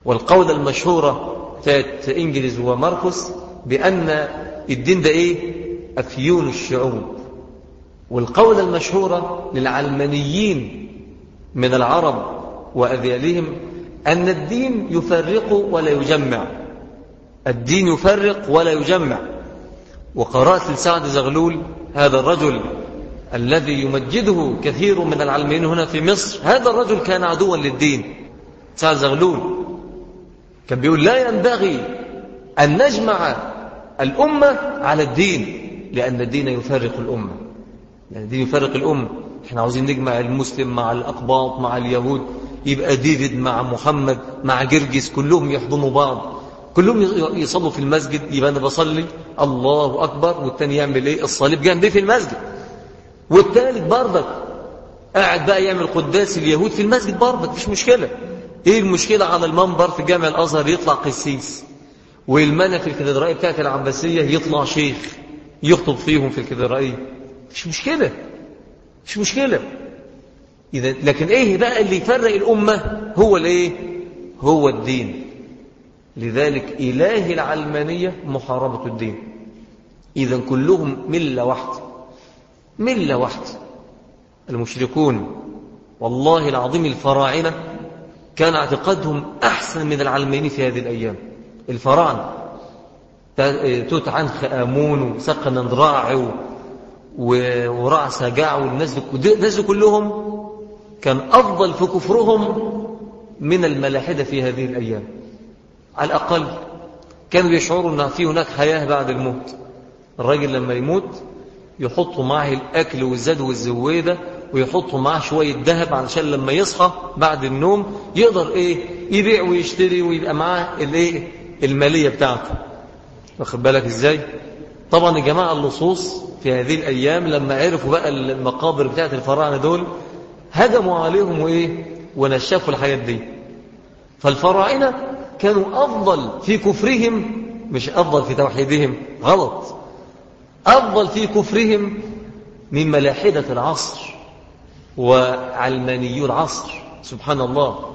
والقولة المشهورة بتاعت إنجليز وماركوس بأن الدين ده إيه أفيون الشعوب والقولة المشهورة للعلمانيين من العرب وأذيالهم أن الدين يفرق ولا يجمع الدين يفرق ولا يجمع وقرأت لسعد زغلول هذا الرجل الذي يمجده كثير من العلمين هنا في مصر هذا الرجل كان عدوا للدين سعد زغلول كان بيقول لا ينبغي أن نجمع الأمة على الدين لأن الدين يفرق الأمة لأن الدين يفرق الأمة احنا عاوزين نجمع المسلم مع الأقباط مع اليهود يبقى ديفيد مع محمد مع جرجس كلهم يحضنوا بعض كلهم يصلوا في المسجد يبقى أنا بصلي الله أكبر والتاني يعمل إيه الصليب جنبي في المسجد والثالث برضك قاعد بقى يعمل قداس اليهود في المسجد برضك مش مشكلة ايه المشكلة على المنبر في جامع الأزهر يطلع قسيس والمنى في الكاتدرائية بتاعت العباسية يطلع شيخ يخطب فيهم في الكاتدرائية مش مشكلة مش مشكلة إذا لكن ايه بقى اللي يفرق الأمة هو الايه هو الدين لذلك إله العلمانية محاربة الدين إذا كلهم ملة واحدة ملة واحدة المشركون والله العظيم الفراعنة كان اعتقادهم أحسن من العلمانيين في هذه الأيام الفراعنة توت عنخ آمون وسقنا ندراع ورع سجاع والناس كلهم كان أفضل في كفرهم من الملاحدة في هذه الأيام على الأقل كانوا يشعروا أن في هناك حياة بعد الموت الراجل لما يموت يحطوا معه الأكل والزاد والزويدة ويحطوا معه شوية ذهب علشان لما يصحى بعد النوم يقدر إيه يبيع ويشتري ويبقى معاه الإيه المالية بتاعته واخد بالك إزاي طبعا الجماعة اللصوص في هذه الأيام لما عرفوا بقى المقابر بتاعت الفراعنة دول هجموا عليهم وإيه ونشفوا الحاجات دي فالفراعنة كانوا أفضل في كفرهم مش أفضل في توحيدهم غلط أفضل في كفرهم من ملاحدة العصر وعلمانيو العصر سبحان الله